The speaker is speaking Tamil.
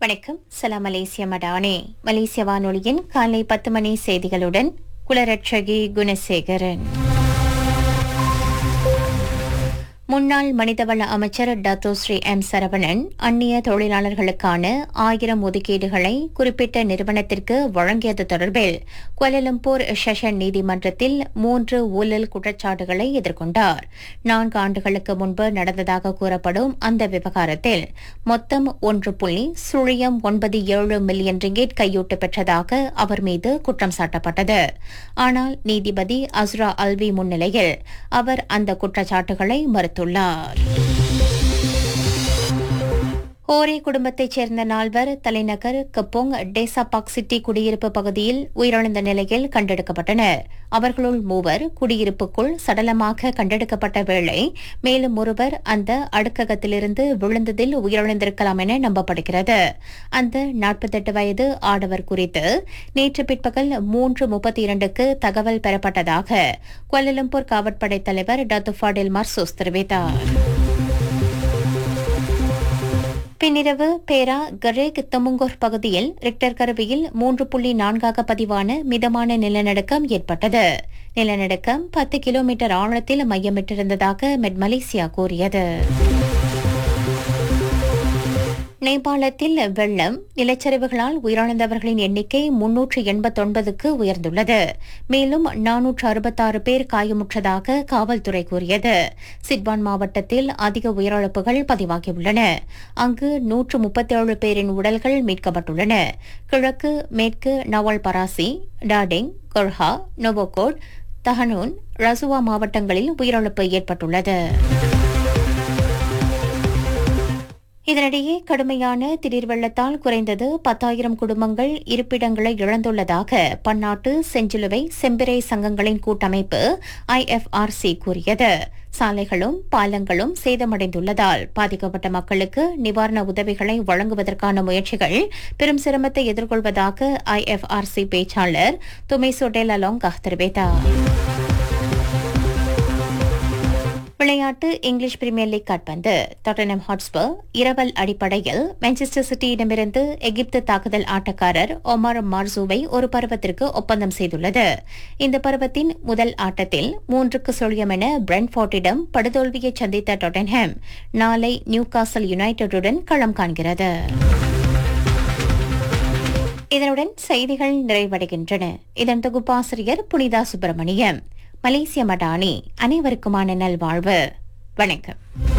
வணக்கம் சலாம் மலேசிய மடானே மலேசிய வானொலியின் காலை பத்து மணி செய்திகளுடன் குலரட்சகி குணசேகரன் முன்னாள் மனிதவள அமைச்சர் டத்தோ ஸ்ரீ எம் சரவணன் அந்நிய தொழிலாளர்களுக்கான ஆயிரம் ஒதுக்கீடுகளை குறிப்பிட்ட நிறுவனத்திற்கு வழங்கியது தொடர்பில் கோலலம்பூர் செஷன் நீதிமன்றத்தில் மூன்று ஊழல் குற்றச்சாட்டுகளை எதிர்கொண்டார் நான்கு ஆண்டுகளுக்கு முன்பு நடந்ததாக கூறப்படும் அந்த விவகாரத்தில் மொத்தம் ஒன்று புள்ளி சுழியம் ஒன்பது ஏழு மில்லியன் ரிங்கெட் கையூட்டு பெற்றதாக அவர் மீது குற்றம் சாட்டப்பட்டது ஆனால் நீதிபதி அஸ்ரா அல்வி முன்னிலையில் அவர் அந்த குற்றச்சாட்டுகளை மறுத்துள்ளார் ஹோரே குடும்பத்தைச் சேர்ந்த நால்வர் தலைநகர் கப்போங் டேசாபாக் சிட்டி குடியிருப்பு பகுதியில் உயிரிழந்த நிலையில் கண்டெடுக்கப்பட்டனர் அவர்களுள் மூவர் குடியிருப்புக்குள் சடலமாக கண்டெடுக்கப்பட்ட வேளை மேலும் ஒருவர் அந்த அடுக்ககத்திலிருந்து விழுந்ததில் உயிரிழந்திருக்கலாம் என நம்பப்படுகிறது அந்த நாற்பத்தெட்டு வயது ஆடவர் குறித்து நேற்று பிற்பகல் மூன்று முப்பத்தி இரண்டுக்கு தகவல் பெறப்பட்டதாக கோலலம்பூர் காவற்படை தலைவர் டத்துஃபாடில் மர்சூஸ் தெரிவித்தார் பின்னிரவு பேரா கரேக் தமுங்கோர் பகுதியில் ரிக்டர் கருவியில் மூன்று புள்ளி நான்காக பதிவான மிதமான நிலநடுக்கம் ஏற்பட்டது நிலநடுக்கம் பத்து கிலோமீட்டர் ஆழத்தில் மையமிட்டிருந்ததாக மெட் மலேசியா கூறியது நேபாளத்தில் வெள்ளம் நிலச்சரிவுகளால் உயிரிழந்தவர்களின் எண்ணிக்கை முன்னூற்று எண்பத்தொன்பதுக்கு உயர்ந்துள்ளது மேலும் நானூற்று அறுபத்தாறு பேர் காயமுற்றதாக காவல்துறை கூறியது சிட்வான் மாவட்டத்தில் அதிக உயிரிழப்புகள் பதிவாகியுள்ளன அங்கு நூற்று முப்பத்தேழு பேரின் உடல்கள் மீட்கப்பட்டுள்ளன கிழக்கு மேற்கு நவல் பராசி டாடிங் கொர்ஹா நொவோகோட் தஹனூன் ரசுவா மாவட்டங்களில் உயிரிழப்பு ஏற்பட்டுள்ளது இதனிடையே கடுமையான திடீர் வெள்ளத்தால் குறைந்தது பத்தாயிரம் குடும்பங்கள் இருப்பிடங்களை இழந்துள்ளதாக பன்னாட்டு செஞ்சிலுவை செம்பிறை சங்கங்களின் கூட்டமைப்பு ஐஎஃப்ஆர்சி கூறியது சாலைகளும் பாலங்களும் சேதமடைந்துள்ளதால் பாதிக்கப்பட்ட மக்களுக்கு நிவாரண உதவிகளை வழங்குவதற்கான முயற்சிகள் பெரும் சிரமத்தை எதிர்கொள்வதாக ஐஎஃப்ஆர்சி பேச்சாளர் துமைசோ டெலலாங் தெரிவித்தார் விளையாட்டு இங்கிலீஷ் பிரீமியர் லீக் காட்பந்து டாட்டனம் ஹாட்ஸ்பர் இரவல் அடிப்படையில் மான்செஸ்டர் சிட்டியிடமிருந்து எகிப்து தாக்குதல் ஆட்டக்காரர் ஒமார் மார்சூவை ஒரு பருவத்திற்கு ஒப்பந்தம் செய்துள்ளது இந்த பருவத்தின் முதல் ஆட்டத்தில் மூன்றுக்கு சுழியம் என பிரென்ஃபோர்ட்டிடம் படுதோல்வியை சந்தித்த டாட்டன்ஹாம் நாளை நியூ காசல் யுனைடெடுடன் களம் காண்கிறது இதனுடன் செய்திகள் நிறைவடைகின்றன இதன் தொகுப்பாசிரியர் புனிதா சுப்பிரமணியம் மலேசிய மடானி அனைவருக்குமான நல்வாழ்வு வணக்கம்